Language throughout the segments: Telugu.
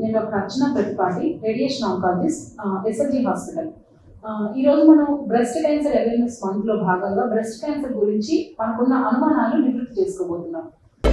నేను doctor Archana Prathipati radiation oncologist SLG hospital ఆ, ఈ రోజు మనం బ్రెస్ట్ క్యాన్సర్ అవేర్నెస్ మంత్ లో భాగంగా బ్రెస్ట్ క్యాన్సర్ గురించి మనకున్న అనుమానాలు నివృత్తి చేసుకోబోతున్నాం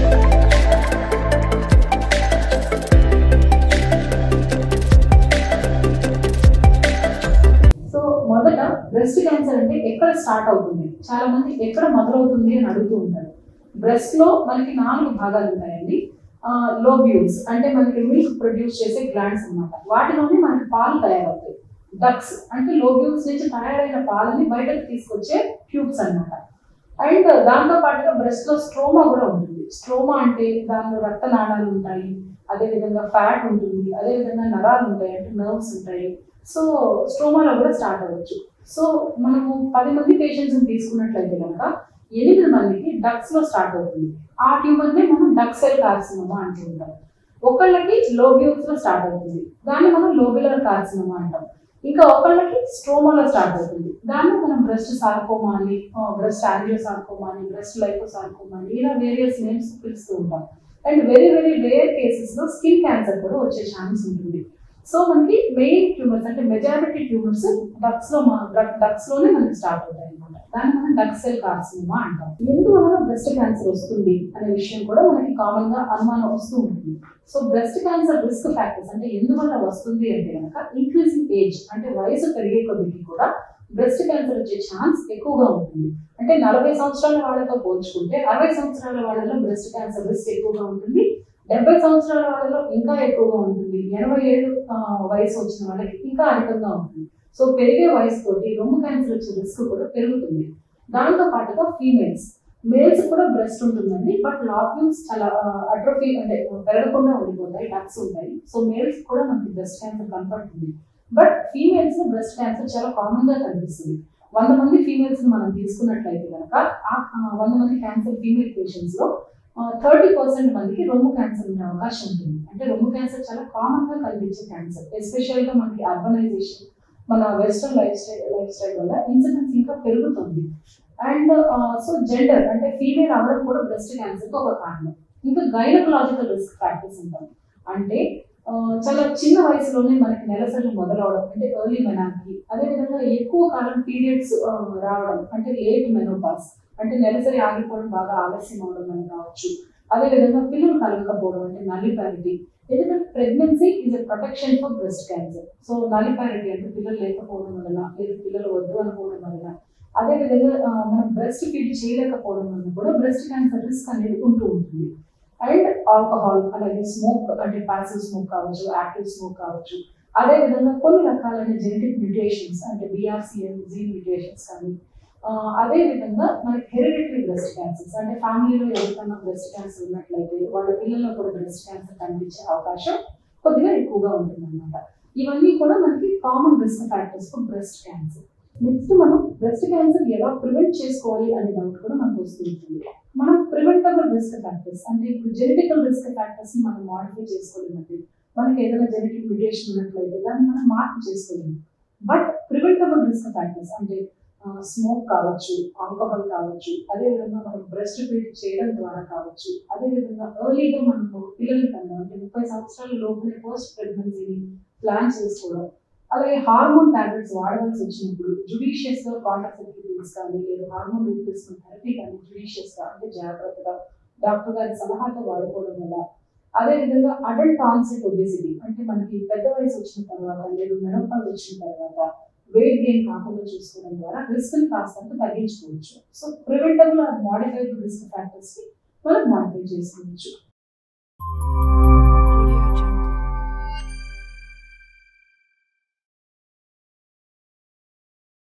సో మొదట బ్రెస్ట్ క్యాన్సర్ అంటే ఎక్కడ స్టార్ట్ అవుతుంది చాలా మంది ఎక్కడ మొదలవుతుంది అని అడుగుతూ ఉంటారు బ్రెస్ట్ లో మనకి నాలుగు భాగాలు ఉంటాయండి లోబ్యూల్స్ అంటే మనకి మిల్క్ ప్రొడ్యూస్ చేసే గ్లాండ్స్ అన్నమాట వాటిలోనే మనకి పాలు తయారవుతాయి డక్స్ అంటే లోబ్యూల్స్ నుంచి తయారైన పాలని బయటకు తీసుకొచ్చే ట్యూబ్స్ అన్నమాట అండ్ దాంతో పాటుగా బ్రెస్ట్ లో స్ట్రోమా కూడా ఉంటుంది స్ట్రోమా అంటే దానిలో రక్తనాళాలు ఉంటాయి అదే విధంగా ఫ్యాట్ ఉంటుంది అదే విధంగా నరాలు ఉంటాయి అంటే నర్వ్స్ ఉంటాయి సో స్ట్రోమాలో కూడా స్టార్ట్ అవ్వచ్చు సో మనము పది మంది పేషెంట్స్ తీసుకున్నట్లయితే కనుక ఎనిమిది మందికి డక్స్ లో స్టార్ట్ అవుతుంది ఆ ట్యూమర్ ని మనం డక్సెల్ కార్సినోమా అంటూ ఉంటాం ఒకళ్ళకి లోబ్యూల్స్ లో స్టార్ట్ అవుతుంది దాన్ని మనం లోబులర్ కార్సినోమా అంటాం ఇంకా ఒకళ్ళకి స్ట్రోమాలో స్టార్ట్ అవుతుంది దాన్ని మనం బ్రెస్ట్ సార్కోమా అని బ్రెస్ట్ యాంజియో సార్కోమా అని బ్రెస్ట్ లైఫో సార్కోమా అని ఇలా వేరియస్ నేమ్స్ పిలుస్తూ ఉంటాం and very very rare cases లో స్కిన్ క్యాన్సర్ కూడా వచ్చే ఛాన్స్ ఉంటుంది సో మనకి మెయిన్ ట్యూమర్స్ అంటే మెజారిటీ ట్యూమర్స్ డక్స్ లో డక్స్ లోనే మనకి స్టార్ట్ అవుతాయి అనమాట దాన్ని మనం డక్ సెల్ కార్సినోమా అంటాం ఎందువలన బ్రెస్ట్ క్యాన్సర్ వస్తుంది అనే విషయం కూడా మనకి కామన్ గా అనుమానం వస్తూ ఉంటుంది so breast cancer risk factors అంటే ఎందువల్ల వస్తుంది అంటే కనుక ఇంక్రీజింగ్ ఏజ్ అంటే వయసు పెరిగే కొద్దికి కూడా బ్రెస్ట్ క్యాన్సర్ వచ్చే ఛాన్స్ ఎక్కువగా ఉంటుంది అంటే నలభై సంవత్సరాల వాళ్ళతో పోల్చుకుంటే అరవై సంవత్సరాల వాళ్ళలో బ్రెస్ట్ క్యాన్సర్ రిస్క్ ఎక్కువగా ఉంటుంది డెబ్బై సంవత్సరాల వాళ్ళలో ఇంకా ఎక్కువగా ఉంటుంది ఎనభై ఏళ్ళు ఆ, వయసు వచ్చిన వాళ్ళకి ఇంకా అధికంగా ఉంటుంది సో పెరిగే వయసు తోటి రొమ్ము క్యాన్సర్ వచ్చే రిస్క్ కూడా పెరుగుతుంది దాంతో పాటుగా ఫీమేల్స్ మేల్స్ కూడా బ్రెస్ట్ ఉంటుందండి బట్ లాబ్యూల్స్ చాలా అట్రోఫీ అంటే పెరగకుండా ఉండిపోతాయి డక్స్ ఉంటాయి సో మేల్స్ కూడా మనకి బ్రెస్ట్ క్యాన్సర్ కనపడుతుంది బట్ ఫీమేల్స్ లో బ్రెస్ట్ క్యాన్సర్ చాలా కామన్ గా కనిపిస్తుంది వంద మంది ఫీమేల్స్ మనం తీసుకున్నట్లయితే కనుక ఆ ఆ, వంద మంది క్యాన్సర్ ఫీమేల్ పేషెంట్స్ లో థర్టీ పర్సెంట్ మందికి రొమ్ము క్యాన్సర్ ఉండే అవకాశం ఉంటుంది అంటే రొమ్ము క్యాన్సర్ చాలా కామన్ గా కనిపించే క్యాన్సర్ ఎస్పెషల్ గా మనకి అర్బనైజేషన్ మన western lifestyle lifestyle వల్ల ఇన్సిడెన్స్ ఇంకా పెరుగుతుంది అండ్ సో జెండర్ అంటే ఫీమేల్ అవ్వడం కూడా బ్రెస్ట్ క్యాన్సర్ ఒక కారణం ఇంకా గైనకలాజికల్ రిస్క్ ఫ్యాక్టర్స్ ఉంటాయి అంటే ఆ, చాలా చిన్న వయసులోనే మనకి నెలసరి మొదలవడం అంటే ఎర్లీ మెనార్కి అదేవిధంగా ఎక్కువ కాలం పీరియడ్స్ రావడం అంటే లేట్ మెనోపాస్ అంటే నెలసరి ఆగిపోవడం బాగా ఆలస్యం అవడం అని కావచ్చు అదేవిధంగా పిల్లలు కలగకపోవడం అంటే నల్లిపారిటీ ఎందుకంటే pregnancy is a protection for breast cancer so nulliparity అంటే పిల్లలు లేకపోవడం వలన లేదా పిల్లలు వద్దు అనుకోవడం వలన అదేవిధంగా ఆ, మనం బ్రెస్ట్ ఫీడ్ చేయలేకపోవడం వలన కూడా బ్రెస్ట్ క్యాన్సర్ రిస్క్ అనేది ఉంటూ ఉంటుంది అండ్ ఆల్కహాల్ అలాగే స్మోక్ అంటే పాసివ్ స్మోక్ కావచ్చు యాక్టివ్ స్మోక్ కావచ్చు అదే విధంగా కొన్ని రకాలైన జెనెటిక్ మ్యూటేషన్స్ అంటే బిఆర్సిఎం జీన్ మ్యూటేషన్స్ కానీ ఆ, అదే విధంగా మనకి హెరిడిటరీ బ్రెస్ట్ క్యాన్సర్స్ అంటే ఫ్యామిలీలో ఎవరికైనా బ్రెస్ట్ క్యాన్సర్ ఉన్నట్లయితే వాళ్ళ పిల్లల్లో కూడా బ్రెస్ట్ క్యాన్సర్ కనిపించే అవకాశం కొద్దిగా ఎక్కువగా ఉంటుంది అనమాట ఇవన్నీ కూడా మనకి common risk factors for breast cancer next మనం బ్రెస్ట్ క్యాన్సర్ ఎలా ప్రివెంట్ చేసుకోవాలి అనే డౌట్ కూడా మనకు వస్తుంటుంది మనం ప్రివెంటబుల్ రిస్క్ ఫ్యాక్టర్స్ అంటే ఇప్పుడు జెనెటికల్ రిస్క్ ఫ్యాక్టర్స్ ని మనం మాడిఫై చేసుకోలేమండి మనకి ఏదైనా జెనెటిక్ మ్యూటేషన్ ఉన్నట్లయితే దాన్ని మనం మార్పు చేసుకోలేము బట్ ప్రివెంటబుల్ రిస్క్ ఫ్యాక్టర్స్ అంటే స్మోక్ కావచ్చు ఆల్కహాల్ కావచ్చు అదేవిధంగా మనం బ్రెస్ట్ ఫీడ్ చేయడం ద్వారా కావచ్చు అదేవిధంగా ఎర్లీగా మనము పిల్లల కన్నా అంటే ముప్పై సంవత్సరాల లోపలే పోస్ట్ ప్రెగ్నెన్సీని ప్లాన్ చేసుకోవడం అలాగే హార్మోన్ టాబ్లెట్స్ వాడవలసి వచ్చినప్పుడు జుడిషియస్ గా కాంట్రాసెప్టివ్స్ కానీ లేదా హార్మోన్ రీప్లేస్మెంట్ థెరపీ కానీ జుడిషియస్ గా అంటే జాగ్రత్తగా డాక్టర్ గారి సలహాతో వాడుకోవడం వల్ల అదే విధంగా అడల్ట్ ఆన్సెట్ ఒబేసిటీ అంటే మనకి పెద్ద వయసు వచ్చిన తర్వాత లేదా మెనోపాజ్ వచ్చిన తర్వాత వెయిట్ గెయిన్ కాకుండా చూసుకోవడం ద్వారా రిస్క్ ని కాస్తంత తగ్గించుకోవచ్చు so preventable or modifiable risk factors ని మనం మాడిఫై చేసుకోవచ్చు